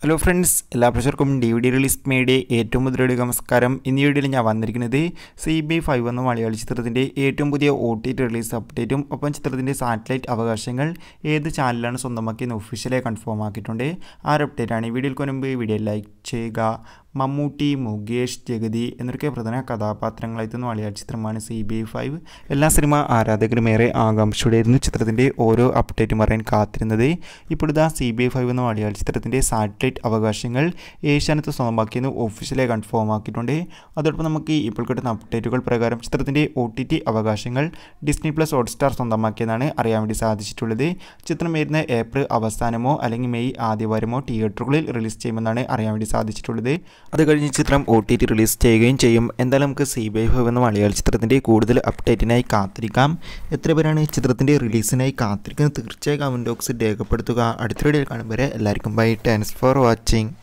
hello friends എല്ലാ പ്രേക്ഷകർക്കും D V D release മേയുടെ ഏറ്റവും മുതലയുടെ നമസ്കാരം ഇന്ന് ഈ വീഡിയോയിൽ ഞാൻ വന്നിരിക്കുന്നത് സി ബി ഫൈവ് എന്ന മലയാള ചിത്രത്തിൻ്റെ ഏറ്റവും പുതിയ ഒ ടി ടി റിലീസ് അപ്ഡേറ്റും ഒപ്പം ചിത്രത്തിൻ്റെ സാറ്റലൈറ്റ് അവകാശങ്ങൾ ഏത് ചാനലാണ് സ്വന്തമാക്കിയെന്ന് ഒഫീഷ്യലായി കൺഫേം ആക്കിയിട്ടുണ്ട് ആ ഒരു അപ്ഡേറ്റാണ് ഈ വീഡിയോയിൽ മുൻപ് വീഡിയോ ലൈക്ക് ചെയ്യുക മമ്മൂട്ടി മുകേഷ് ജഗതി എന്നൊക്കെ പ്രധാന കഥാപാത്രങ്ങളായിട്ടുന്ന മലയാള ചിത്രമാണ് സി ബി ഐ ഫൈവ് എല്ലാ സിനിമ ആരാധകരും ഏറെ ആകാംക്ഷയോടെയായിരുന്നു ചിത്രത്തിൻ്റെ ഓരോ അപ്ഡേറ്റും പറയാൻ കാത്തിരുന്നത് ഇപ്പോഴിതാ സി ബി ഐ ഫൈവ് എന്ന മലയാള ചിത്രത്തിൻ്റെ സാറ്റലൈറ്റ് അവകാശങ്ങൾ ഏഷ്യാനത്ത് സ്വന്തമാക്കിയെന്ന് ഒഫീഷ്യലായി കൺഫേം ആക്കിയിട്ടുണ്ട് അതോടൊപ്പം നമുക്ക് ഇപ്പോൾ കിട്ടുന്ന അപ്ഡേറ്റുകൾ പ്രകാരം ചിത്രത്തിൻ്റെ ഒ ടി ടി അവകാശങ്ങൾ ഡിസ്നി പ്ലസ് ഹോട്ട്സ്റ്റാർ സ്വന്തമാക്കിയെന്നാണ് അറിയാൻ വേണ്ടി സാധിച്ചിട്ടുള്ളത് ചിത്രം വരുന്ന ഏപ്രിൽ അവസാനമോ അല്ലെങ്കിൽ മെയ് ആദ്യവാരമോ തിയേറ്ററുകളിൽ റിലീസ് ചെയ്യുമെന്നാണ് അറിയാൻ വേണ്ടി സാധിച്ചിട്ടുള്ളത് അത് കഴിഞ്ഞ് ചിത്രം ഒ ടി ടി റിലീസ് ചെയ്യുകയും ചെയ്യും എന്തായാലും നമുക്ക് സി ബി ഐ ഫൈവ് എന്ന മലയാള ചിത്രത്തിൻ്റെ കൂടുതൽ അപ്ഡേറ്റിനായി കാത്തിരിക്കാം എത്ര പേരാണ് ചിത്രത്തിൻ്റെ റിലീസിനായി കാത്തിരിക്കുന്നത് തീർച്ചയായും കമൻറ്റ് ബോക്സിൽ രേഖപ്പെടുത്തുക അടുത്ത വീഡിയോയിൽ കാണുമ്പോൾ എല്ലാവർക്കും ബൈ താങ്ക്സ് ഫോർ വാച്ചിങ്